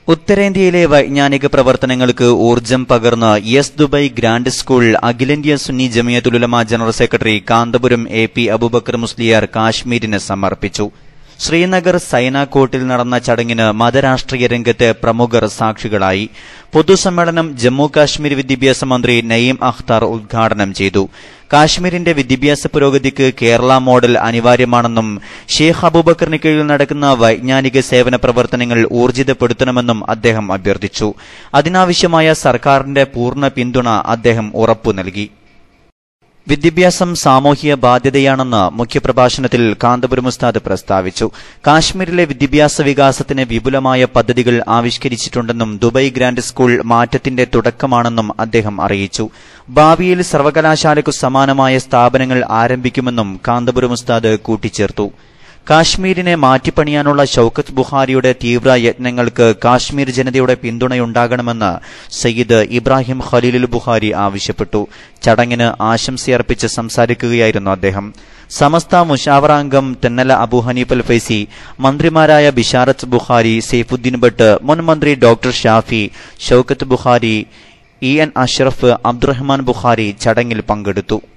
ഉത്തരേന്ത്യയിലെ വൈജ്ഞാനിക പ്രവർത്തനങ്ങൾക്ക് ഊർജം പകർന്ന് യെസ് ദുബൈ ഗ്രാൻഡ് സ്കൂൾ അഖിലേന്ത്യാ Sunni Jamiyyathul Ulama general secretary Kanthapuram A P Aboobacker Musliyar കാശ്മീരിന് സമർപ്പിച്ചു ശ്രീനഗർ സൈനാകോട്ടിൽ നടന്ന ചടങ്ങിന് മതരാഷ്ട്രീയ രംഗത്തെ പ്രമുഖർ സാക്ഷികളായി പൊതുസമ്മേളനം ജമ്മു കാശ്മീർ വിദ്യാഭ്യാസ മന്ത്രി നയീം അഖ്താർ ഉദ്ഘാടനം ചെയ്തു കാശ്മീരിന്റെ വിദ്യാഭ്യാസ പുരോഗതിക്ക് കേരള മോഡൽ അനിവാര്യമാണെന്നും ഷെയ്ഖ് അബൂബക്കറിന് കീഴിൽ നടക്കുന്ന വൈജ്ഞാനിക സേവന പ്രവർത്തനങ്ങൾ ഊർജിതപ്പെടുത്തണമെന്നും അദ്ദേഹം അഭ്യർത്ഥിച്ചു അതിനാവശ്യമായ സർക്കാരിന്റെ പൂർണ്ണ പിന്തുണ അദ്ദേഹം ഉറപ്പു നൽകി വിദ്യാഭ്യാസം സാമൂഹിക ബാധ്യതയാണെന്ന് മുഖ്യപ്രഭാഷണത്തിൽ കാന്തപുരം ഉസ്താദ് പ്രസ്താവിച്ചു കാശ്മീരിലെ വിദ്യാഭ്യാസ വികാസത്തിന് വിപുലമായ പദ്ധതികൾ ആവിഷ്കരിച്ചിട്ടുണ്ടെന്നും ദുബൈ ഗ്രാൻഡ് സ്കൂൾ മാറ്റത്തിന്റെ തുടക്കമാണെന്നും അദ്ദേഹം അറിയിച്ചു ഭാവിയിൽ സർവകലാശാലയ്ക്കു സമാനമായ സ്ഥാപനങ്ങൾ ആരംഭിക്കുമെന്നും കാന്തപുരം ഉസ്താദ് കൂട്ടിച്ചേർത്തു കാശ്മീരിനെ മാറ്റിപ്പണിയാനുള്ള ഷൌക്കത്ത് ബുഹാരിയുടെ തീവ്ര യത്നങ്ങൾക്ക് കാശ്മീർ ജനതയുടെ പിന്തുണയുണ്ടാകണമെന്ന് സയ്യിദ് ഇബ്രാഹിം ഖലീലുൽ ബുഹാരി ആവശ്യപ്പെട്ടു ചടങ്ങിന് ആശംസയർപ്പിച്ച് സംസാരിക്കുകയായിരുന്നു അദ്ദേഹം സമസ്ത മുഷാവറ അംഗം തെന്നല അബു ഹനീഫൽ ഫൈസി മന്ത്രിമാരായ ബിഷാറത്ത് ബുഖാരി സെയ്ഫുദ്ദീൻ ഭട്ട് മുൻ മന്ത്രി doctor Shafi Shoukath Bukhari E N Ashraf Abdurahman Bukhari ചടങ്ങിൽ പങ്കെടുത്തു